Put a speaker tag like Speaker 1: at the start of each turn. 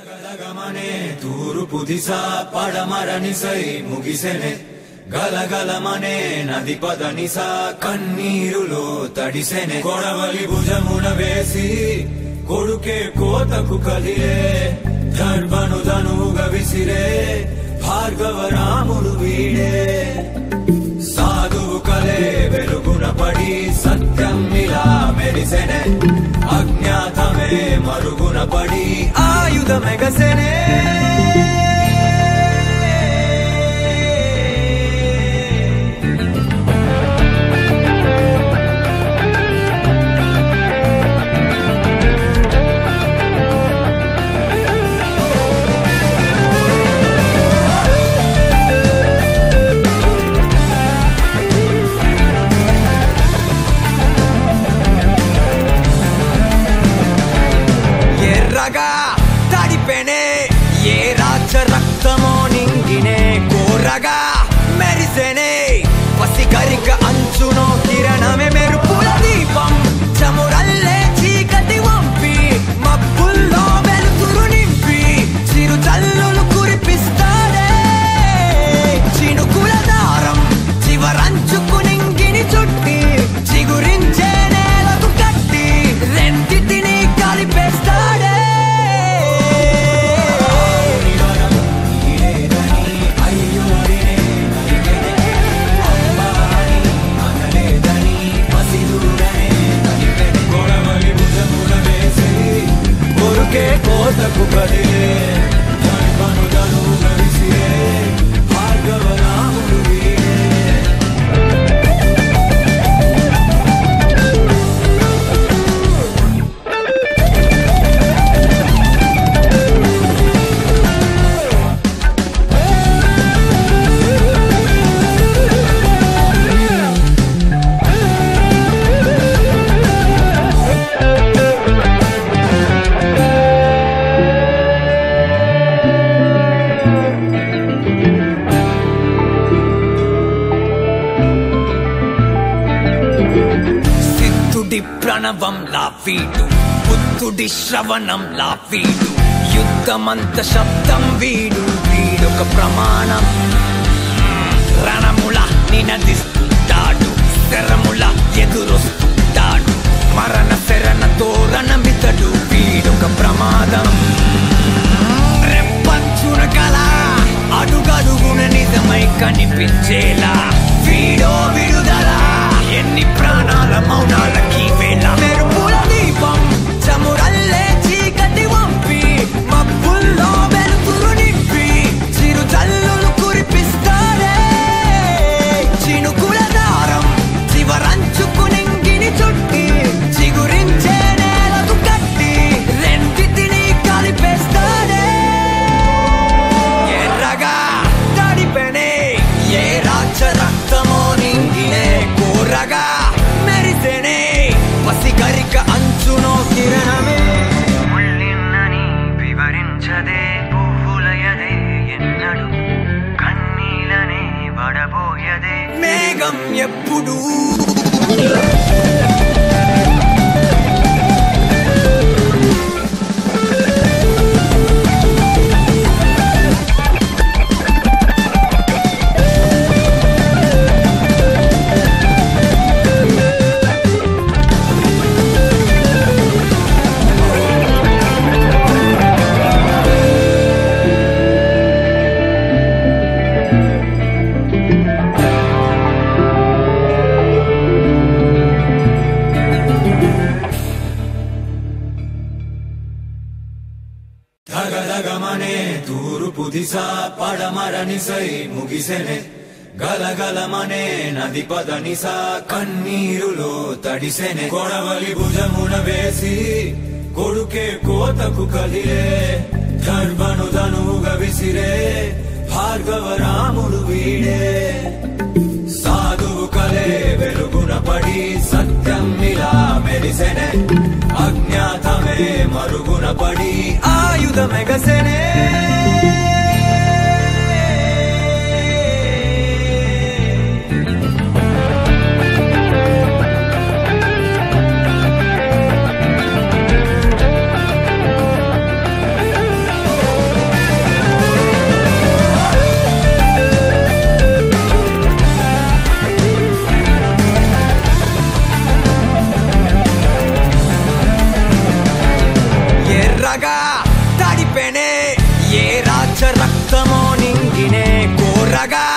Speaker 1: గలగలమనే తూర్పు దిశ పడమరనిసై ముగిసెనే గలగలమనే నది పదనిస కన్నీరులో తడిసెనే కొడవలి భుజమున వేసి కొడుకే కోతకు కలిరే దర్భను ధనుగా విసిరే భార్గవ రాముడు వీడే సాధువు కలే వెలుగున పడి సత్యం ఇలా మెరిసెనే అజ్ఞాతమే మరుగున పడి ఆయుధమెగసెనే ఎర్రగా తడిపెనే ఏ రాజ రక్తమో నింగినే కోరగా మెరిసెనే పసిగరిక అంచునో కిరణమే మెరుపుల దీపం చమురల్లే చీకటి వంపి మబ్బుల్లో వెలుతురు నింపి చిరు చల్లులు కురిపిస్తాడే చినుకుల దారం చివరంచుకు నింగిని చుట్టి చిగురించే నేలకు కట్టి రెండిటిని కలిపేస్తాడే కొరుకే కోతకు కదిలే దర్భను ధనుగా విసిరే భార్గవ రాముడు వీడే
Speaker 2: సిద్ధుడి ప్రణవం లా వీడు బుద్ధుడి శ్రవణం లా వీడు యుద్ధమంత శబ్దం వీడు వీడొక ప్రమాణం రణముల నినదిస్తుంటాడు శరముల ఎదురొస్తుంటాడు మరణ శరణ తోరణమితడు వీడొక ప్రమాదం రెప్పంచున కల అడుగడుగున నిజమై కనిపించేలా వీడో విడుదల ఎన్ని ప్రాణాల మౌనాలకి వేళ మెరుపుల దీపం చమురల్లే చీకటి వంపి మబ్బుల్లో వెలుతురు నింపి చిరు చల్లులు కురిపిస్తాడే చినుకుల దారం చివరంచుకు నింగిని చుట్టి చిగురించే నేలకు కట్టి రెండిటిని కలిపేస్తాడే ఎర్రగా తడిపెనే ఏ రాజ రక్తమో నింగినే కోరగా మెరిసెనే పసిగరిక అంచునో కిరణమే
Speaker 3: ముళ్ళిన్నని వివరించదే పువ్వులయదే ఎన్నడు కన్నీలనే వడబోయదే
Speaker 2: మేఘం ఎప్పుడు
Speaker 1: ధగధగమనే తూర్పు దిశ పడమరనిసై ముగిసెనే గలగలమనే నది పదనిస కన్నీరులో తడిసెనే కొడవలి భుజమున వేసి కొడుకే కోతకు కలిరే దర్భను ధనుగా విసిరే భార్గవ రాముడు వీడే సాధువు కలే వెలుగున పడి సత్యం ఇలా మెరిసెనే అజ్ఞాతమే మరుగున పడి ఆయుధమెగసెనే
Speaker 2: దాడిపెనే ఏ రాజ రక్తమో నింగినే కోరగా